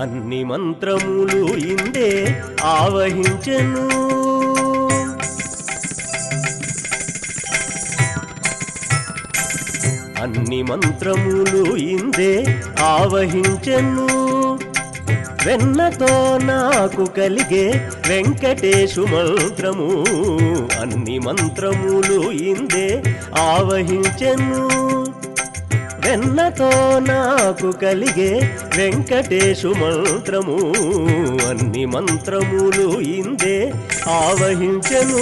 అన్ని మంత్రములు ఇందే ఆవహించెను అన్ని మంత్రములు ఇందే ఆవహించెను వెన్నతో నాకు కలిగే వెంకటేశు మంత్రము అన్ని మంత్రములు ఇందే ఆవహించెను వెన్నతో నాకు కలిగే వెంకటేశు మంత్రము అన్ని మంత్రములు ఇందే ఆవహించెను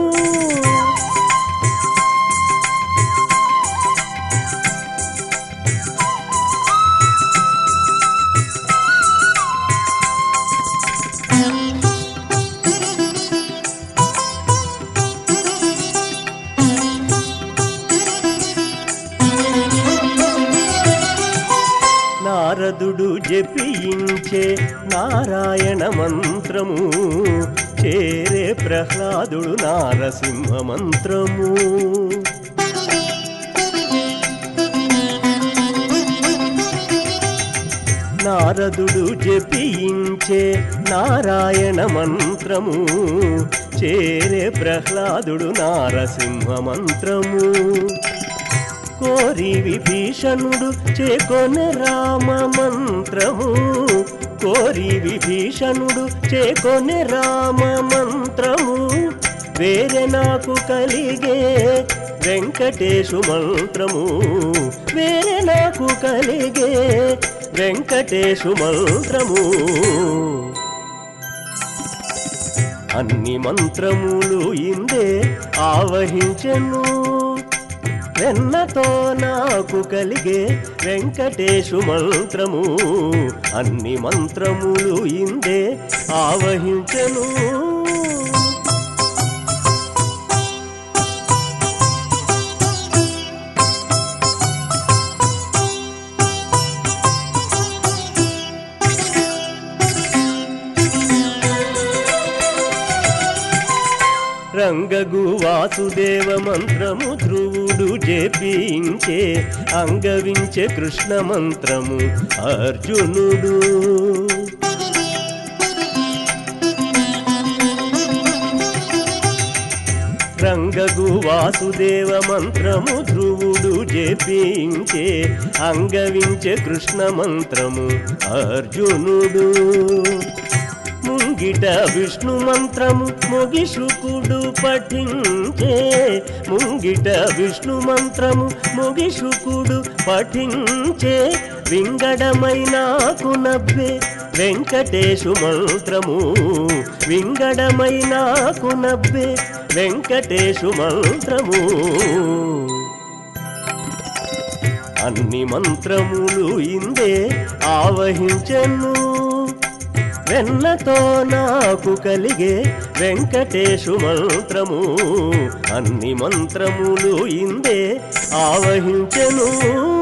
నారదుడు జపించే నారాయణ మంత్రము చేరే ప్రహ్లాదుడు నారసింహ మంత్రము నారదుడు జపించే నారాయణ మంత్రము చేరే ప్రహ్లాదుడు నారసింహ మంత్రము కోరి విభీషణుడు చేకొన రామ మంత్రము కోరి విభీషణుడు చేకొన రామ మంత్రము వేరే నాకు కలిగే వెంకటేశు మంత్రము వేరే నాకు కలిగే వెంకటేశు మంత్రము అన్ని మంత్రములు ఇందే ఆవహించెను వెన్నతో నాకు కలిగే వెంకటేశు మంత్రము అన్ని మంత్రములు ఇందే ఆవహించెను రంగగు వాసుదేవ మంత్రము ధ్రువుడు జపించే అంగవించే కృష్ణ మంత్రము అర్జునుడు రంగగు వాసుదేవ మంత్రము ధ్రువుడు జపించే అంగవించే కృష్ణ మంత్రము అర్జునుడు ముంగిట విష్ణు మంత్రము ముగిషుకుడు పఠించే ముంగిట విష్ణు మంత్రము ముగిషుకుడు పఠించే వింగడమై నాకు నవ్వే వెంకటేశు మంత్రము వింగడమై నాకు నవ్వే వెంకటేశు మంత్రము అన్ని మంత్రములు ఇందే ఆవహించెను వెన్నతో నాకు కలిగే వెంకటేశు మంత్రము అన్ని మంత్రములు ఇందే ఆవహించెను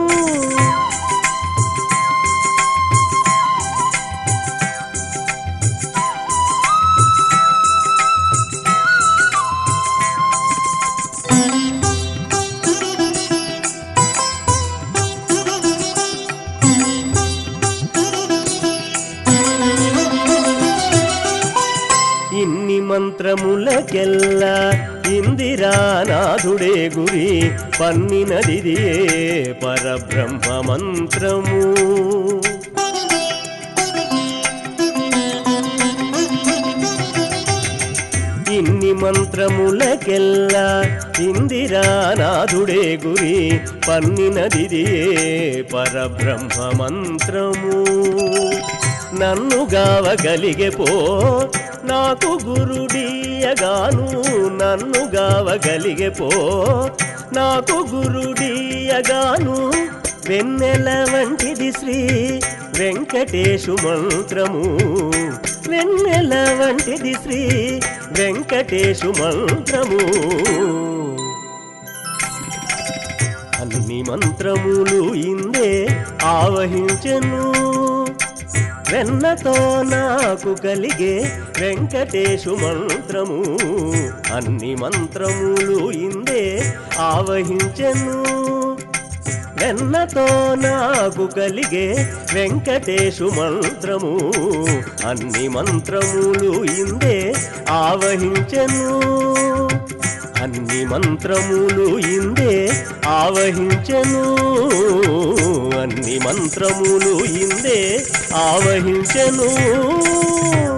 ఇన్ని మంత్రములకెల్లా ఇందిరానాథుడే గురి పన్నినదిదియే పరబ్రహ్మ మంత్రము ఇన్ని మంత్రములకెల్లా ఇందిరానాథుడే గురి పన్నినదిదియే పరబ్రహ్మ మంత్రము నన్ను గావగలిగే పో నాకు గురుడీయగాను నన్ను గావగలిగే పో నాకు గురుడీయగాను వెన్నెల వంటిది శ్రీ వెంకటేశు మంత్రము వెన్నెల వంటిది శ్రీ వెంకటేశు మంత్రము అన్ని మంత్రములు ఇందే ఆవహించెను వెన్నతో నాకు కలిగే వెంకటేశు మంత్రము అన్ని మంత్రములు ఇందే ఆవహించెను వెన్నతో నాకు కలిగే వెంకటేశు మంత్రము అన్ని మంత్రములు ఇందే ఆవహించెను అన్ని మంత్రములు ఇందే ఆవహించెను అన్ని మంత్రములు ఇందే ఆవహించెను